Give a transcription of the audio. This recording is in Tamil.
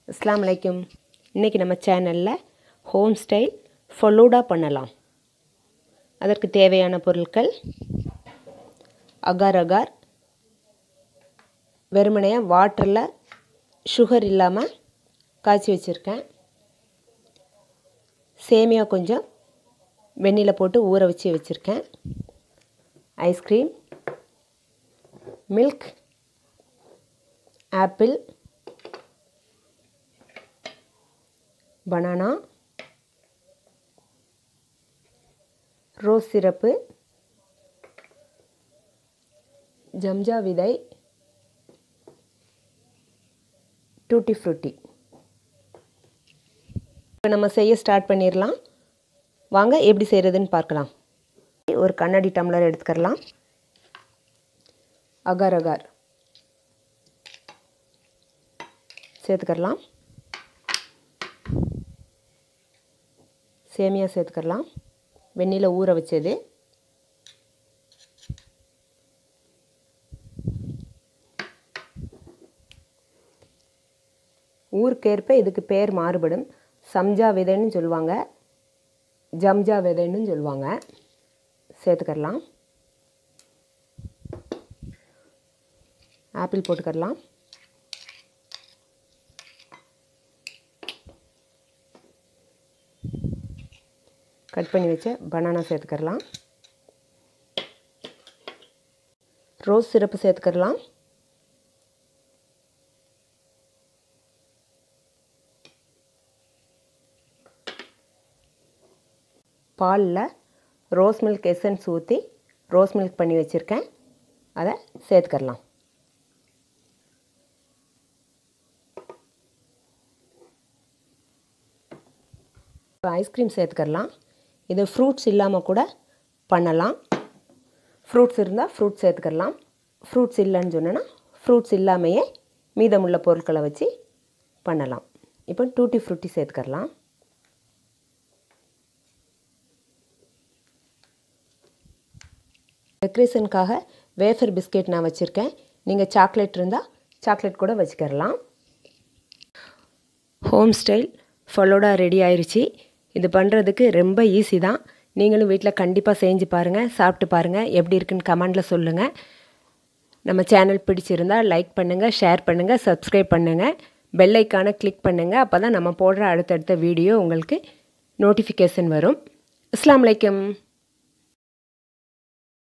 அஸ்ஸலாமு அலைக்கும் இன்றைக்கி நம்ம சேனலில் ஹோம் ஸ்டைல் ஃபலூடா பண்ணலாம் அதற்கு தேவையான பொருட்கள் அகார் அகார் வெறுமனையாக வாட்டரில் சுகர் இல்லாமல் காய்ச்சி வச்சுருக்கேன் சேமியா கொஞ்சம் வெந்நியில் போட்டு ஊற வச்சு வச்சுருக்கேன் ice cream milk apple banana rose syrup ஜம்ஜா விதை டூட்டி ஃப்ரூட்டி இப்போ நம்ம செய்ய ஸ்டார்ட் பண்ணிடலாம் வாங்க எப்படி செய்கிறதுன்னு பார்க்கலாம் ஒரு கண்ணாடி டம்ளர் எடுத்துக்கலாம் அகார் அகார் சேர்த்துக்கலாம் சேமியா சேர்த்துக்கலாம் வெந்நில ஊற வச்சது ஊருக்கேற்ப இதுக்கு பேர் மாறுபடும் சம்ஜா விதைன்னு சொல்லுவாங்க ஜம்ஜா விதைன்னு சொல்லுவாங்க சேர்த்துக்கலாம் ஆப்பிள் போட்டுக்கலாம் கட் பண்ணி வச்ச பனானா சேர்த்துக்கலாம் ரோஸ் சிரப்பு சேர்த்துக்கலாம் பாலில் ரோஸ் மில்க் எசன்ஸ் ஊற்றி ரோஸ் மில்க் பண்ணி வச்சுருக்கேன் அதை சேர்த்துக்கலாம் இப்போ ஐஸ்கிரீம் சேர்த்துக்கலாம் இது ஃப்ரூட்ஸ் இல்லாமல் கூட பண்ணலாம் ஃப்ரூட்ஸ் இருந்தால் ஃப்ரூட்ஸ் சேர்த்துக்கலாம் ஃப்ரூட்ஸ் இல்லைன்னு சொன்னேன்னா ஃப்ரூட்ஸ் இல்லாமையே மீதமுள்ள பொருட்களை வச்சு பண்ணலாம் இப்போ டூட்டி ஃப்ரூட்டி சேர்த்துக்கலாம் டெக்கரேஷனுக்காக வேஃபர் பிஸ்கெட் நான் வச்சுருக்கேன் நீங்கள் சாக்லேட் இருந்தால் சாக்லேட் கூட வச்சுக்கிறலாம் ஹோம் ஸ்டைல் ஃபலோடா ரெடி ஆயிடுச்சு இது பண்ணுறதுக்கு ரொம்ப ஈஸி தான் நீங்களும் வீட்டில் கண்டிப்பாக செஞ்சு பாருங்கள் சாப்பிட்டு பாருங்கள் எப்படி இருக்குன்னு கமெண்டில் சொல்லுங்கள் நம்ம சேனல் பிடிச்சிருந்தால் லைக் பண்ணுங்கள் ஷேர் பண்ணுங்கள் சப்ஸ்கிரைப் பண்ணுங்கள் பெல் ஐக்கானை கிளிக் பண்ணுங்கள் அப்போ தான் நம்ம போடுற அடுத்தடுத்த வீடியோ உங்களுக்கு நோட்டிஃபிகேஷன் வரும் அஸ்லாம் வலைக்கம்